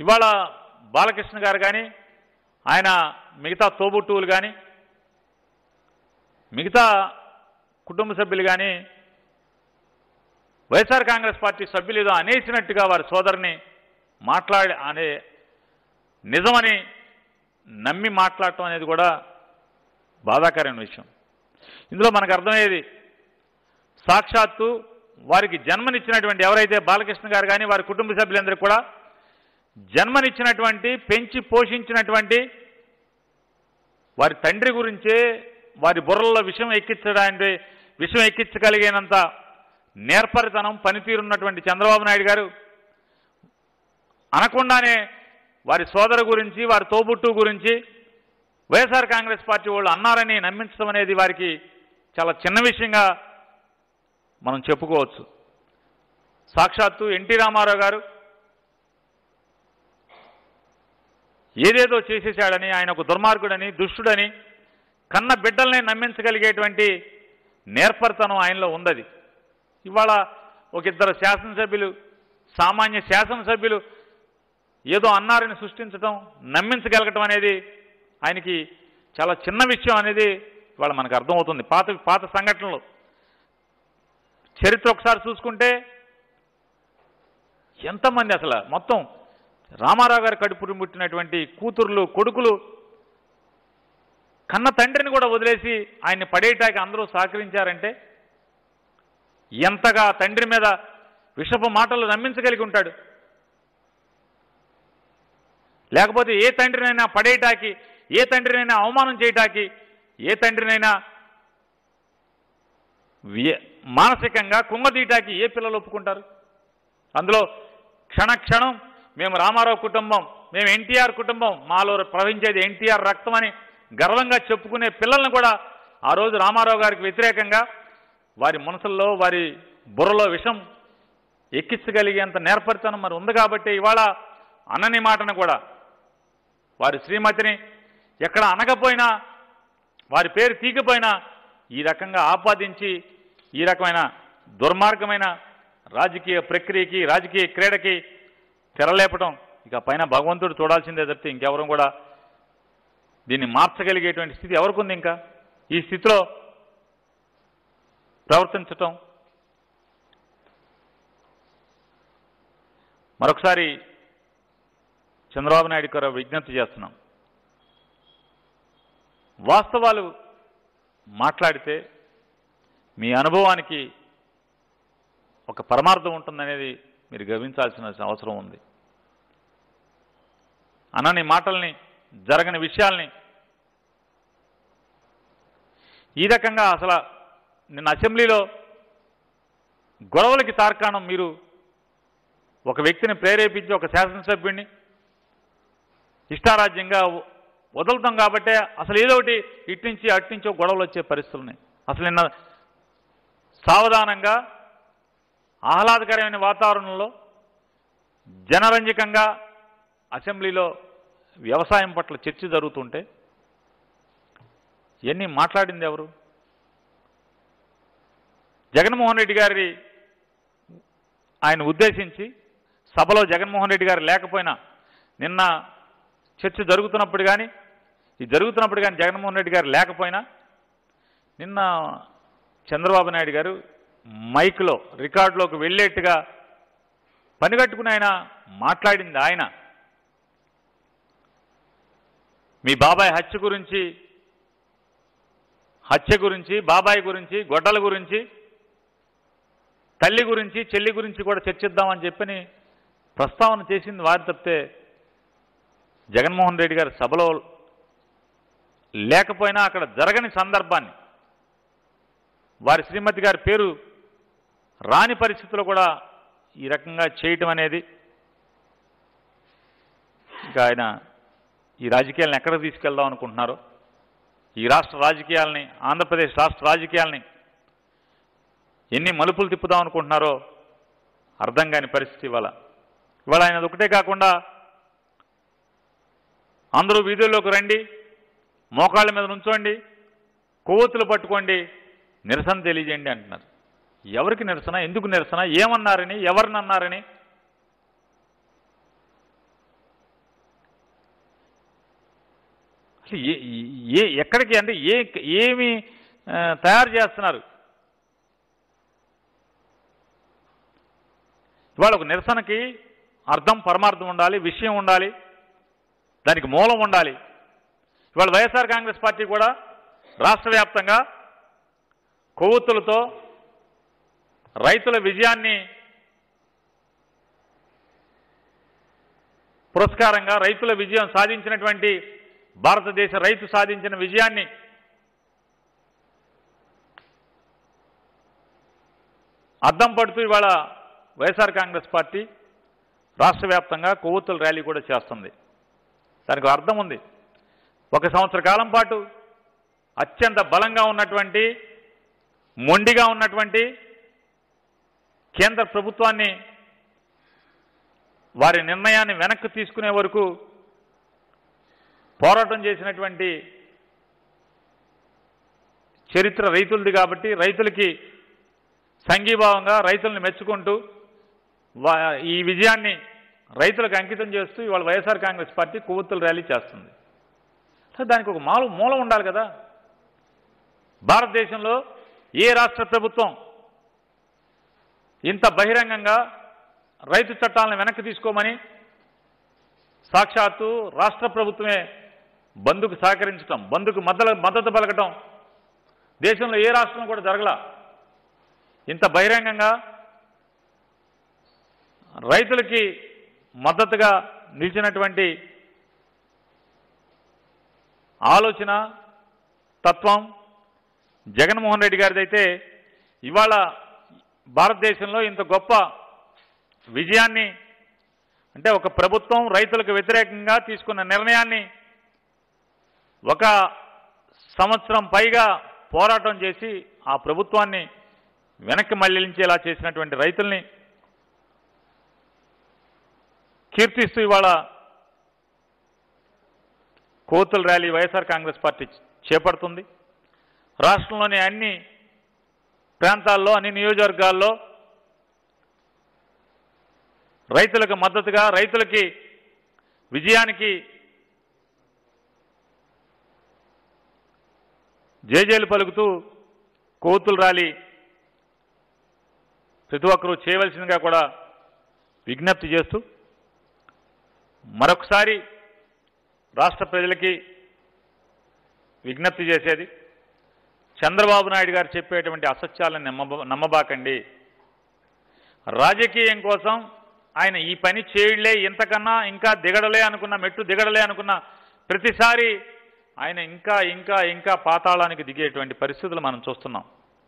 ఇవాళ బాలకృష్ణ గారు కానీ ఆయన మిగతా తోబుట్టువులు కానీ మిగతా కుటుంబ సభ్యులు కానీ వైఎస్ఆర్ కాంగ్రెస్ పార్టీ సభ్యులు ఏదో అనేసినట్టుగా వారి సోదరుని మాట్లాడి అనే నిజమని నమ్మి మాట్లాడటం అనేది కూడా బాధాకరమైన విషయం ఇందులో మనకు అర్థమయ్యేది సాక్షాత్తు వారికి జన్మనిచ్చినటువంటి ఎవరైతే బాలకృష్ణ గారు కానీ వారి కుటుంబ సభ్యులందరూ కూడా జన్మనిచ్చినటువంటి పెంచి పోషించినటువంటి వారి తండ్రి గురించే వారి బుర్రల్లో విషయం ఎక్కించడానికి విషయం ఎక్కించగలిగినంత నేర్పరితనం పనితీరున్నటువంటి చంద్రబాబు నాయుడు గారు అనకుండానే వారి సోదరు గురించి వారి తోబుట్టు గురించి వైఎస్ఆర్ కాంగ్రెస్ పార్టీ వాళ్ళు అన్నారని నమ్మించడం అనేది వారికి చాలా చిన్న విషయంగా మనం చెప్పుకోవచ్చు సాక్షాత్తు ఎన్టీ రామారావు గారు ఏదేదో చేసేశాడని ఆయన ఒక దుర్మార్గుడని దుష్టుడని కన్న బిడ్డల్ని నమ్మించగలిగేటువంటి నేర్పరితనం ఆయనలో ఉందది ఇవాళ ఒక ఇద్దరు శాసనసభ్యులు సామాన్య శాసనసభ్యులు ఏదో అన్నారని సృష్టించడం నమ్మించగలగటం అనేది ఆయనకి చాలా చిన్న విషయం అనేది ఇవాళ మనకు అర్థమవుతుంది పాత పాత సంఘటనలు చరిత్ర ఒకసారి చూసుకుంటే ఎంతమంది అసలు మొత్తం రామారావు గారి కడుపుని పుట్టినటువంటి కూతుర్లు కొడుకులు కన్న తండ్రిని కూడా వదిలేసి ఆయన్ని పడేయటానికి అందరూ సహకరించారంటే ఎంతగా తండ్రి మీద విషపు మాటలు నమ్మించగలిగి ఉంటాడు లేకపోతే ఏ తండ్రినైనా పడేయటాకి ఏ తండ్రినైనా అవమానం చేయటాకి ఏ తండ్రినైనా వ్య- మానసికంగా కుంగదీయటాకి ఏ పిల్లలు ఒప్పుకుంటారు అందులో క్షణ క్షణం మేము రామారావు కుటుంబం మేము ఎన్టీఆర్ కుటుంబం మాలో ప్రవహించేది ఎన్టీఆర్ రక్తం అని గర్వంగా చెప్పుకునే పిల్లల్ని కూడా ఆ రోజు రామారావు గారికి వ్యతిరేకంగా వారి మనసుల్లో వారి బుర్రలో విషం ఎక్కించగలిగేంత నేర్పరితనం మరి ఉంది కాబట్టి ఇవాళ అనని మాటను కూడా వారి శ్రీమతిని ఎక్కడ అనకపోయినా వారి పేరు తీకపోయినా ఈ రకంగా ఆపాదించి ఈ రకమైన దుర్మార్గమైన రాజకీయ ప్రక్రియకి రాజకీయ క్రీడకి తెరలేపటం ఇక పైన భగవంతుడు చూడాల్సిందే తప్పితే ఇంకెవరం కూడా దీన్ని మార్చగలిగేటువంటి స్థితి ఎవరికి ఉంది ఇంకా ఈ స్థితిలో ప్రవర్తించటం మరొకసారి చంద్రబాబు నాయుడు గారు విజ్ఞప్తి చేస్తున్నాం వాస్తవాలు మాట్లాడితే మీ అనుభవానికి ఒక పరమార్థం ఉంటుందనేది మీరు గమనించాల్సిన అవసరం ఉంది అనని మాటల్ని జరగని విషయాల్ని ఈ రకంగా అసలు నిన్న అసెంబ్లీలో గొడవలకి తార్కాణం మీరు ఒక వ్యక్తిని ప్రేరేపించి ఒక శాసనసభ్యుడిని ఇష్టారాజ్యంగా వ- వదులుతాం కాబట్టే అసలు ఏదో ఒకటి ఇటు నుంచి అటు నుంచి ఒక గొడవలు వచ్చే పరిస్థితులు ఉన్నాయి అసలు నిన్న సావధానంగా ఆహ్లాదకరమైన వాతావరణంలో జనరంజకంగా అసెంబ్లీలో వ్యవసాయం పట్ల చర్చ జరుగుతుంటే ఇవన్నీ మాట్లాడింది ఎవరు జగన్మోహన్ రెడ్డి గారి ఆయన ఉద్దేశించి సభలో జగన్మోహన్ రెడ్డి గారు లేకపోయినా నిన్న చర్చ జరుగుతున్నప్పుడు కానీ ఇది జరుగుతున్నప్పుడు కానీ జగన్మోహన్ రెడ్డి గారు లేకపోయినా నిన్న చంద్రబాబు నాయుడు గారు మైక్లో రికార్డులోకి వెళ్ళేట్టుగా పనిగట్టుకుని ఆయన మాట్లాడింది ఆయన మీ బాబాయ్ హత్య గురించి హత్య గురించి బాబాయ్ గురించి గొడ్డల గురించి తల్లి గురించి చెల్లి గురించి కూడా చర్చిద్దామని చెప్పని ప్రస్తావన చేసింది వారి తప్పితే జగన్మోహన్ రెడ్డి గారి సభలో లేకపోయినా అక్కడ జరగని సందర్భాన్ని వారి శ్రీమతి గారి పేరు రాని పరిస్థితుల్లో కూడా ఈ రకంగా చేయటం అనేది ఇంకా ఆయన ఈ రాజకీయాలను ఎక్కడికి తీసుకెళ్దాం అనుకుంటున్నారో ఈ రాష్ట్ర రాజకీయాలని ఆంధ్రప్రదేశ్ రాష్ట్ర రాజకీయాలని ఎన్ని మలుపులు తిప్పుదాం అనుకుంటున్నారో అర్థం కాని పరిస్థితి ఇవాళ ఇవాళ ఆయన ఒకటే కాకుండా అందరూ వీధుల్లోకి రండి మోకాళ్ళ మీద నుంచోండి కొవ్వొత్తులు పట్టుకోండి నిరసన తెలియజేయండి అంటున్నారు ఎవరికి నిరసన ఎందుకు నిరసన ఏమన్నారని ఎవరినన్నారని అసలు ఏ ఏ ఎక్కడికి అంటే ఏ ఏమి ఆ, తయారు చేస్తున్నారు ఇవాళ ఒక నిరసనకి అర్థం పరమార్థం ఉండాలి విషయం ఉండాలి దానికి మూలం ఉండాలి ఇవాళ వైఎస్ఆర్ కాంగ్రెస్ పార్టీ కూడా రాష్ట్ర వ్యాప్తంగా కొవ్వొత్తులతో రైతుల విజయాన్ని పురస్కారంగా రైతుల విజయం సాధించినటువంటి భారతదేశ రైతు సాధించిన విజయాన్ని అద్దం పడుతూ ఇవాళ వైఎస్ఆర్ కాంగ్రెస్ పార్టీ రాష్ట్ర వ్యాప్తంగా కొవ్వొత్తుల ర్యాలీ కూడా చేస్తుంది దానికి ఒక అర్థం ఉంది ఒక సంవత్సర కాలం పాటు అత్యంత బలంగా ఉన్నటువంటి మొండిగా ఉన్నటువంటి కేంద్ర ప్రభుత్వాన్ని వారి నిర్ణయాన్ని వెనక్కి తీసుకునే వరకు పోరాటం చేసినటువంటి చరిత్ర రైతులది కాబట్టి రైతులకి సంఘీభావంగా రైతుల్ని మెచ్చుకుంటూ వా- ఈ విజయాన్ని రైతులకు అంకితం చేస్తూ ఇవాళ వైఎస్ఆర్ కాంగ్రెస్ పార్టీ కొవ్వొత్తుల ర్యాలీ చేస్తుంది అసలు దానికి ఒక మాలు మూలం ఉండాలి కదా భారతదేశంలో ఏ రాష్ట్ర ప్రభుత్వం ఇంత బహిరంగంగా రైతు చట్టాలను వెనక్కి తీసుకోమని సాక్షాత్తు రాష్ట్ర ప్రభుత్వమే బంధుకు సహకరించటం బంధుకు మద్దతు మద్దతు పలకటం దేశంలో ఏ రాష్ట్రం కూడా జరగల ఇంత బహిరంగంగా రైతులకి మద్దతుగా నిలిచినటువంటి ఆలోచన తత్వం జగన్మోహన్ రెడ్డి గారిదైతే ఇవాళ భారతదేశంలో ఇంత గొప్ప విజయాన్ని అంటే ఒక ప్రభుత్వం రైతులకు వ్యతిరేకంగా తీసుకున్న నిర్ణయాన్ని ఒక సంవత్సరం పైగా పోరాటం చేసి ఆ ప్రభుత్వాన్ని వెనక్కి మళ్లించేలా చేసినటువంటి రైతుల్ని కీర్తిస్తూ ఇవాళ కోతుల ర్యాలీ వైఎస్ఆర్ కాంగ్రెస్ పార్టీ చేపడుతుంది రాష్ట్రంలోని అన్ని ప్రాంతాల్లో అన్ని నియోజకవర్గాల్లో రైతులకు మద్దతుగా రైతులకి విజయానికి జేజేలు పలుకుతూ కోతులు ర్యాలీ ప్రతి ఒక్కరూ చేయవలసిందిగా కూడా విజ్ఞప్తి చేస్తూ మరొకసారి రాష్ట్ర ప్రజలకి విజ్ఞప్తి చేసేది చంద్రబాబు నాయుడు గారు చెప్పేటువంటి అసత్యాలను నమ్మ నమ్మబాకండి రాజకీయం కోసం ఆయన ఈ పని చేయలే ఇంతకన్నా ఇంకా దిగడలే అనుకున్న మెట్టు దిగడలే అనుకున్న ప్రతిసారి ఆయన ఇంకా ఇంకా ఇంకా పాతాళానికి దిగేటువంటి పరిస్థితులు మనం చూస్తున్నాం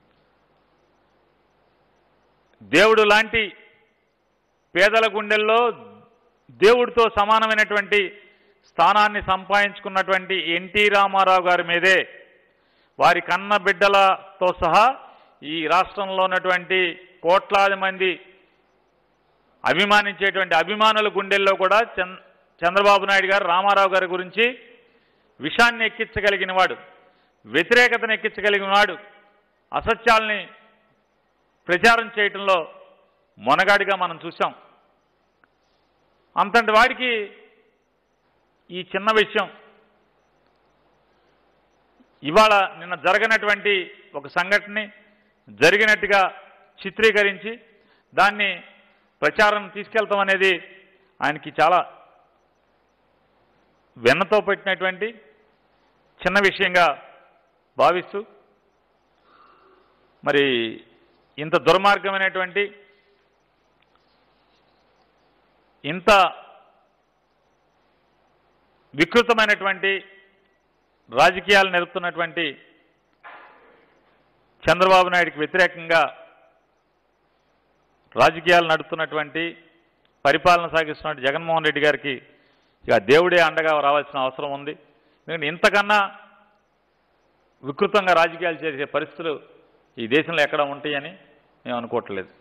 దేవుడు లాంటి పేదల గుండెల్లో దేవుడితో సమానమైనటువంటి స్థానాన్ని సంపాదించుకున్నటువంటి ఎన్టీ రామారావు గారి మీదే వారి కన్న బిడ్డలతో సహా ఈ రాష్ట్రంలో ఉన్నటువంటి కోట్లాది మంది అభిమానించేటువంటి అభిమానుల గుండెల్లో కూడా చంద్ చంద్రబాబు నాయుడు గారు రామారావు గారి గురించి విషాన్ని ఎక్కించగలిగిన వాడు వ్యతిరేకతను ఎక్కించగలిగిన వాడు అసత్యాల్ని ప్రచారం చేయటంలో మొనగాడిగా మనం చూసాం అంతటి వాడికి ఈ చిన్న విషయం ఇవాళ నిన్న జరగనటువంటి ఒక సంఘటనని జరిగినట్టుగా చిత్రీకరించి దాన్ని ప్రచారం తీసుకెళ్తాం అనేది ఆయనకి చాలా వెన్నతో పెట్టినటువంటి చిన్న విషయంగా భావిస్తూ మరి ఇంత దుర్మార్గమైనటువంటి ఇంత వికృతమైనటువంటి రాజకీయాలు నెరుపుతున్నటువంటి చంద్రబాబు నాయుడికి వ్యతిరేకంగా రాజకీయాలు నడుపుతున్నటువంటి పరిపాలన సాగిస్తున్న జగన్మోహన్ రెడ్డి గారికి ఇక దేవుడే అండగా రావాల్సిన అవసరం ఉంది ఎందుకంటే ఇంతకన్నా వికృతంగా రాజకీయాలు చేసే పరిస్థితులు ఈ దేశంలో ఎక్కడ ఉంటాయని మేము అనుకోవట్లేదు